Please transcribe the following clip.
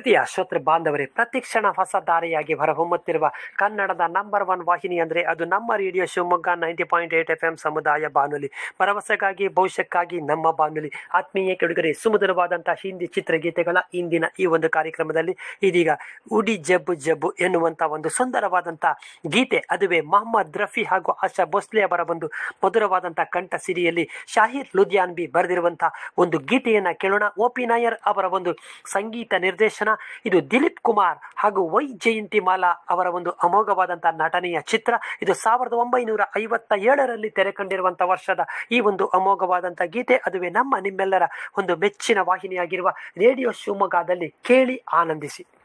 ಪ್ರೀತಿಯ ಶ್ರೋತೃ ಬಾಂಧವರೇ ಪ್ರತಿಕ್ಷಣ ಹೊಸ ದಾರಿಯಾಗಿ ಹೊರಹೊಮ್ಮುತ್ತಿರುವ ಕನ್ನಡದ ನಂಬರ್ ಒನ್ ವಾಹಿನಿ ಅಂದರೆ ಅದು ನಮ್ಮ radio Shivamogga ninety point eight F M ಸಮುದಾಯ ಬಾನುಲಿ ಭರವಸೆಗಾಗಿ ಭವಿಷ್ಯಕ್ಕಾಗಿ ನಮ್ಮ ಬಾನುಲಿ ಆತ್ಮೀಯ ಕೆಡುಗರೆ ಸುಮಧುರವಾದಂತಹ ಹಿಂದಿ ಚಿತ್ರಗೀತೆಗಳ ಇಂದಿನ ಈ ಒಂದು ಕಾರ್ಯಕ್ರಮದಲ್ಲಿ ಇದೀಗ ಉಡಿ ಜಬ್ಬು ಜಬ್ಬು ಎನ್ನುವಂಥ ಒಂದು ಸುಂದರವಾದಂಥ ಗೀತೆ ಅದುವೇ ಮೊಹಮ್ಮದ್ ರಫಿ ಹಾಗೂ ಆಶಾ ಭೋಸ್ಲೆ ಅವರ ಒಂದು ಮಧುರವಾದಂಥ ಕಂಠ ಸಿರಿಯಲ್ಲಿ ಶಾಹಿರ್ ಲುಧಿಯಾನ್ಬಿ ಬರೆದಿರುವಂತಹ ಒಂದು ಗೀತೆಯನ್ನ ಕೇಳೋಣ ಒ ಪಿ ನಾಯರ್ ಅವರ ಒಂದು ಸಂಗೀತ ನಿರ್ದೇಶನ ಇದು ದಿಲೀಪ್ ಕುಮಾರ್ ಹಾಗೂ ವೈ ಜಯಂತಿ ಮಾಲಾ ಅವರ ಒಂದು ಅಮೋಘವಾದಂತಹ ನಟನೆಯ ಚಿತ್ರ ಇದು ಸಾವಿರದ ಒಂಬೈನೂರ ಐವತ್ತ ಏಳರಲ್ಲಿ ತೆರೆ ಕಂಡಿರುವಂತಹ ವರ್ಷದ ಈ ಒಂದು ಅಮೋಘವಾದಂತಹ ಗೀತೆ ಅದುವೇ ನಮ್ಮ ನಿಮ್ಮೆಲ್ಲರ ಒಂದು ಮೆಚ್ಚಿನ ವಾಹಿನಿಯಾಗಿರುವ ರೇಡಿಯೋ ಶಿವಮೊಗ್ಗದಲ್ಲಿ ಕೇಳಿ ಆನಂದಿಸಿ